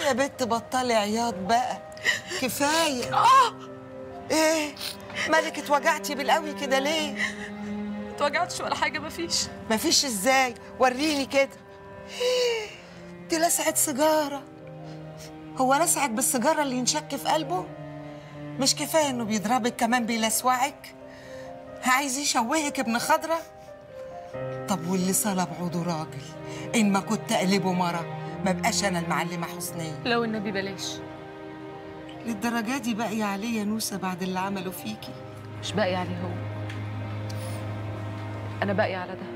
يا بت بطلي عياط بقى كفايه ايه مالك اتوجعتي بالقوي كده ليه اتوجعتش ولا حاجه مفيش مفيش ازاي وريني كده دي لسعت سيجاره هو لسعك بالسيجاره اللي ينشك في قلبه مش كفايه انه بيضربك كمان بيلسوعك عايز يشوهك ابن خضره طب واللي صلب عوده راجل ان ما كنت اقلبه مره ما بقاش انا المعلمه حسنيه لو النبي بلاش للدرجه دي باقيه عليه يا نوسه بعد اللي عمله فيكي مش باقي عليه هو انا باقي على ده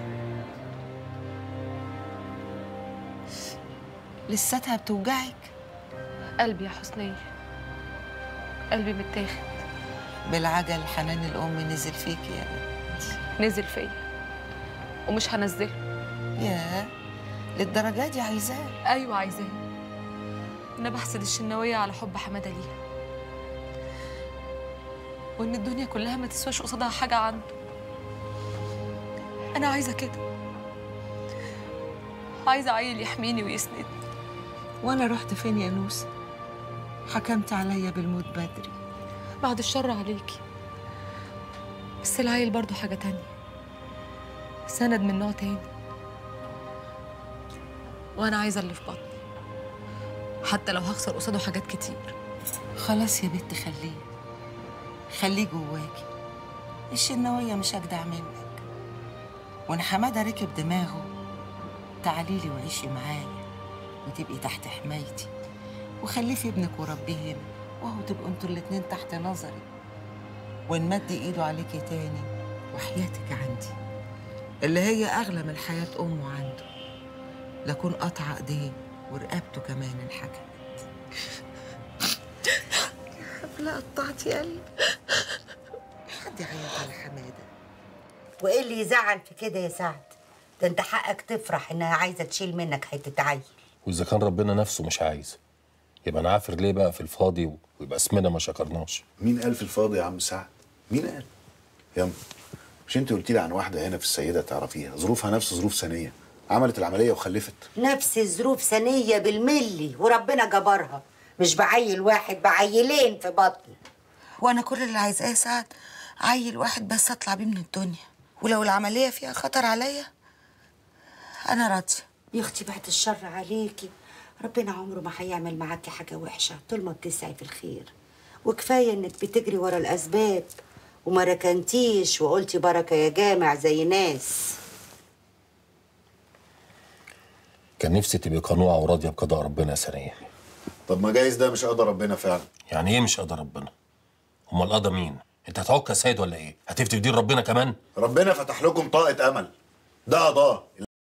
لساتها بتوجعك قلبي يا حسنية قلبي متاخد بالعجل حنان الام نزل فيكي يا بنت نزل فيا ومش هنزله ياه للدرجه دي عايزاه ايوه عايزاه انا بحسد الشناويه على حب حماده ليها وان الدنيا كلها ما تسواش قصادها حاجه عنده انا عايزه كده عايزه عيل يحميني ويسندني وانا رحت فين يا نوسه حكمت عليا بالموت بدري بعد الشر عليكي بس العيل برضه حاجه تانية سند من نوع تاني وانا عايزه اللي في بطني حتى لو هخسر قصاده حاجات كتير خلاص يا بنت خليه خليه جواكي الشناوية مش أجدع منك وإن حمادة ركب دماغه تعالي لي وعيشي معايا وتبقي تحت حمايتي وخلفي ابنك وربيه هنا وهو تبقوا انتوا الاتنين تحت نظري وإن مد إيده عليكي تاني وحياتك عندي اللي هي أغلى من حياة أمه عنده لكون قطع إيديه ورقبته كمان انحكمت لا قطعتي قلبي حد يعيط على حماده وايه اللي يزعل في كده يا سعد ده انت حقك تفرح انها عايزه تشيل منك حته عيل واذا كان ربنا نفسه مش عايز يبقى نعافر ليه بقى في الفاضي ويبقى اسمنا ما شكرناش مين قال في الفاضي يا عم سعد؟ مين قال؟ ياما مش انت قلت لي عن واحده هنا في السيده تعرفيها ظروفها نفس ظروف ثانيه عملت العمليه وخلفت نفس الظروف ثانيه بالملي وربنا جبرها مش بعيل واحد بعيلين في بطني وانا كل اللي عايزاه يا سعد عيل واحد بس اطلع بيه من الدنيا ولو العمليه فيها خطر عليا انا راضيه يا اختي بعد الشر عليكي ربنا عمره ما هيعمل معاكي حاجه وحشه طول ما بتسعي في الخير وكفايه انك بتجري ورا الاسباب وما ركنتيش وقلتي بركه يا جامع زي ناس كان نفسي تبقي قنوعه وراضيه بقضاء ربنا يا سنيه طب ما جايز ده مش قدر ربنا فعلا يعني ايه مش قضاء ربنا امال قضى مين انت هتعك يا سيد ولا ايه هتفتي في دين ربنا كمان ربنا فتح لكم طاقه امل ده قضاه